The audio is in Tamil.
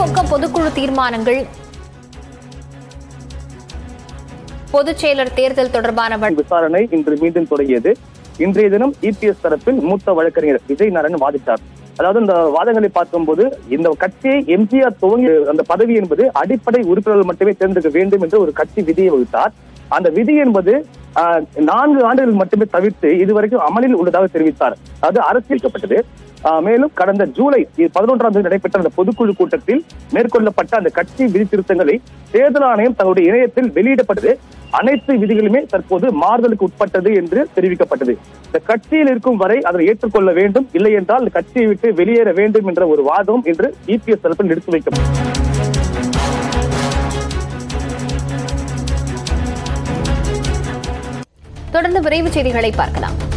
திமுக பொதுக்குழு தீர்மானங்கள் பொதுச் செயலர் தேர்தல் தொடர்பான வழக்கு விசாரணை இன்று மீண்டும் தொடங்கியது இன்றைய தினம் இபிஎஸ் தரப்பில் மூத்த வழக்கறிஞர் விஜய் நாராயணன் வாதிட்டார் அதாவது இந்த வாதங்களை பார்க்கும்போது இந்த கட்சியை எம்ஜிஆர் துவங்கி அந்த பதவி என்பது அடிப்படை உறுப்பினர்கள் மட்டுமே தேர்ந்தெடுக்க வேண்டும் என்று ஒரு கட்சி விதியை வகுத்தார் அந்த விதி என்பது ஆஹ், நான்கு ஆண்டுகள் மட்டுமே தவிர்த்து இதுவரைக்கும் அமலில் உள்ளதாக தெரிவித்தார் அது அரசியலிக்கப்பட்டது ஆஹ், மேலும் கடந்த ஜூலை பதினொன்றாம் தேதி நடைபெற்ற அந்த பொதுக்குழு கூட்டத்தில் மேற்கொள்ளப்பட்ட அந்த கட்சி விதி திருத்தங்களை தேர்தல் ஆணையம் தங்களுடைய இணையத்தில் வெளியிடப்பட்டது அனைத்து விதிகளுமே தற்போது மாறுதலுக்கு உட்பட்டது என்று தெரிவிக்கப்பட்டது இந்த கட்சியில் இருக்கும் வரை அதை ஏற்றுக்கொள்ள வேண்டும் இல்லை என்றால் இந்த கட்சியை விட்டு வெளியேற வேண்டும் என்ற ஒரு வாதம் இன்று இபிஎஸ் தரப்பில் எடுத்து வைக்கப்பட்டது தொடர்ந்து விரைவு செய்திகளை பார்க்கலாம்